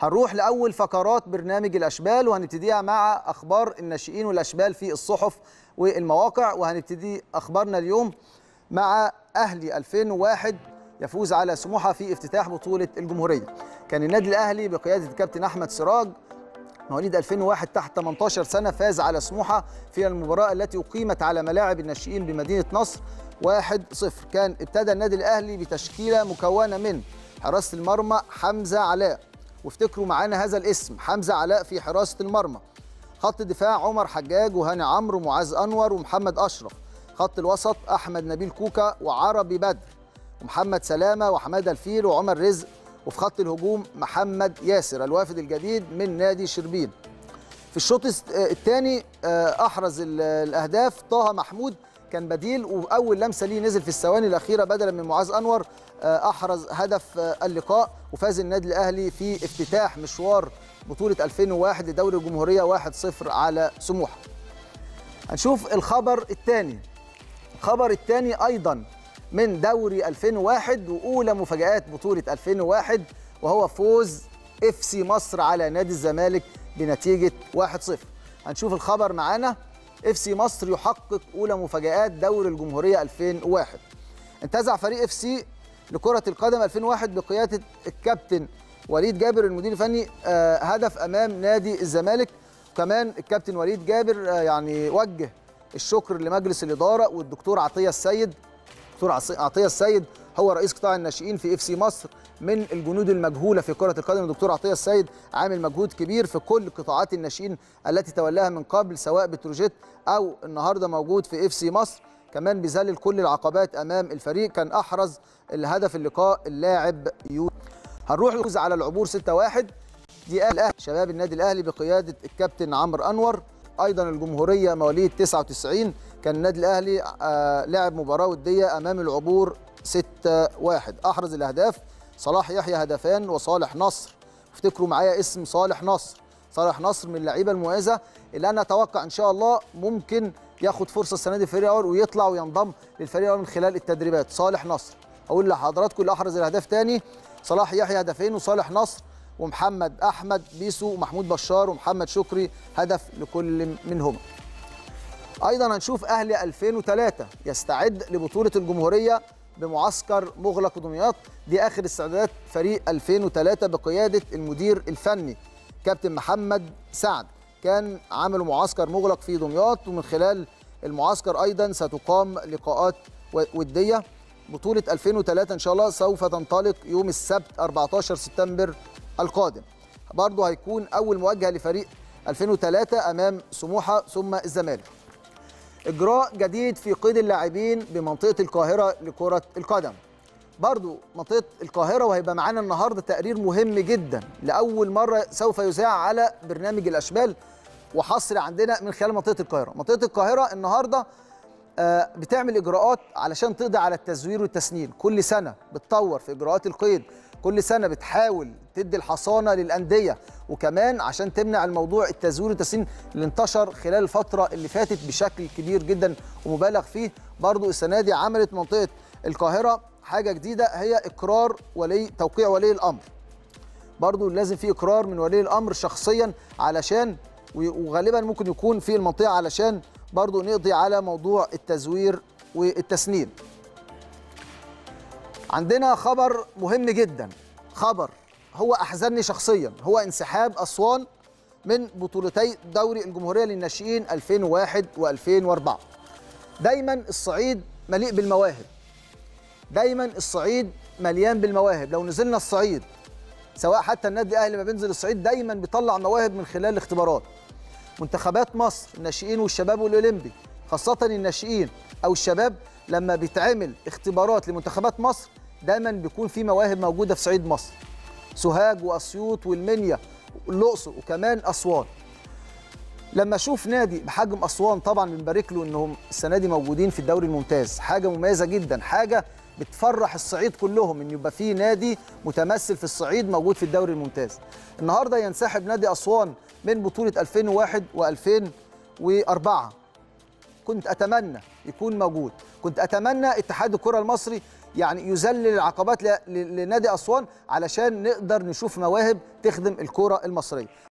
هنروح لاول فقرات برنامج الاشبال وهنبتديها مع اخبار الناشئين والاشبال في الصحف والمواقع وهنبتدي اخبارنا اليوم مع اهلي 2001 يفوز على سموحه في افتتاح بطوله الجمهوريه كان النادي الاهلي بقياده الكابتن احمد سراج مواليد 2001 تحت 18 سنه فاز على سموحه في المباراه التي اقيمت على ملاعب الناشئين بمدينه نصر 1-0 كان ابتدى النادي الاهلي بتشكيله مكونه من حراسه المرمى حمزه علاء وافتكروا معانا هذا الاسم حمزه علاء في حراسه المرمى خط الدفاع عمر حجاج وهاني عمرو ومعاذ انور ومحمد اشرف خط الوسط احمد نبيل كوكا وعربي بدر ومحمد سلامه وحماده الفيل وعمر رزق وفي خط الهجوم محمد ياسر الوافد الجديد من نادي شربين في الشوط الثاني احرز الاهداف طه محمود كان بديل واول لمسه ليه نزل في الثواني الاخيره بدلا من معاذ انور احرز هدف اللقاء وفاز النادي الاهلي في افتتاح مشوار بطوله 2001 لدوري الجمهوريه 1-0 على سموحه. هنشوف الخبر الثاني. الخبر الثاني ايضا من دوري 2001 واولى مفاجات بطوله 2001 وهو فوز اف سي مصر على نادي الزمالك بنتيجه 1-0. هنشوف الخبر معانا اف سي مصر يحقق اولى مفاجات دوري الجمهوريه 2001 انتزع فريق اف سي لكره القدم 2001 بقياده الكابتن وليد جابر المدير الفني آه هدف امام نادي الزمالك كمان الكابتن وليد جابر آه يعني وجه الشكر لمجلس الاداره والدكتور عطيه السيد دكتور عطيه السيد هو رئيس قطاع الناشئين في اف سي مصر من الجنود المجهوله في كره القدم الدكتور عطيه السيد عامل مجهود كبير في كل قطاعات الناشئين التي تولاها من قبل سواء بتروجيت او النهارده موجود في اف سي مصر كمان بيذلل كل العقبات امام الفريق كان احرز الهدف اللقاء اللاعب يو هنروح نفوز على العبور 6-1 دي اهلي شباب النادي الاهلي بقياده الكابتن عمرو انور ايضا الجمهوريه مواليد 99 كان النادي الاهلي آه لعب مباراه وديه امام العبور 6-1 احرز الاهداف صلاح يحيى هدفان وصالح نصر افتكروا معايا اسم صالح نصر صالح نصر من اللعيبه المميزه اللي انا اتوقع ان شاء الله ممكن ياخد فرصه السنه دي في الفريق الاول ويطلع وينضم للفريق الاول من خلال التدريبات صالح نصر اقول لحضراتكم اللي احرز الاهداف تاني صلاح يحيى هدفين وصالح نصر ومحمد احمد بيسو ومحمود بشار ومحمد شكري هدف لكل منهما ايضا هنشوف اهلي 2003 يستعد لبطوله الجمهوريه بمعسكر مغلق دمياط دي اخر استعدادات فريق 2003 بقياده المدير الفني كابتن محمد سعد كان عامل معسكر مغلق في دمياط ومن خلال المعسكر ايضا ستقام لقاءات وديه بطوله 2003 ان شاء الله سوف تنطلق يوم السبت 14 سبتمبر القادم برضه هيكون اول مواجهه لفريق 2003 امام سموحه ثم الزمالك اجراء جديد في قيد اللاعبين بمنطقه القاهره لكره القدم برضو منطقه القاهره وهيبقى معانا النهارده تقرير مهم جدا لاول مره سوف يذاع على برنامج الاشبال وحصري عندنا من خلال منطقه القاهره منطقه القاهره النهارده آه بتعمل اجراءات علشان تقضي على التزوير والتسنين كل سنه بتطور في اجراءات القيد كل سنه بتحاول تدي الحصانه للانديه وكمان عشان تمنع الموضوع التزوير والتسنين اللي انتشر خلال الفتره اللي فاتت بشكل كبير جدا ومبالغ فيه برضو السنه دي عملت منطقه القاهره حاجه جديده هي اقرار ولي توقيع ولي الامر برضو لازم في اقرار من ولي الامر شخصيا علشان وغالبا ممكن يكون في المنطقه علشان برضو نقضي على موضوع التزوير والتسنين عندنا خبر مهم جدا خبر هو احزنني شخصيا هو انسحاب اسوان من بطولتي دوري الجمهوريه للناشئين 2001 و2004 دايما الصعيد مليء بالمواهب دايما الصعيد مليان بالمواهب لو نزلنا الصعيد سواء حتى النادي الاهلي ما بينزل الصعيد دايما بيطلع مواهب من خلال الاختبارات منتخبات مصر الناشئين والشباب والاولمبي خاصه الناشئين او الشباب لما بيتعمل اختبارات لمنتخبات مصر دايما بيكون في مواهب موجوده في صعيد مصر سوهاج واسيوط والمنيا والاقصر وكمان اسوان لما اشوف نادي بحجم اسوان طبعا بنبارك له انهم السنه دي موجودين في الدوري الممتاز حاجه مميزه جدا حاجه بتفرح الصعيد كلهم ان يبقى في نادي متمثل في الصعيد موجود في الدوري الممتاز النهارده ينسحب نادي اسوان من بطوله 2001 و2004 كنت اتمنى يكون موجود كنت اتمنى اتحاد الكره المصري يعني يذلل العقبات ل- ل- لنادي اسوان علشان نقدر نشوف مواهب تخدم الكره المصريه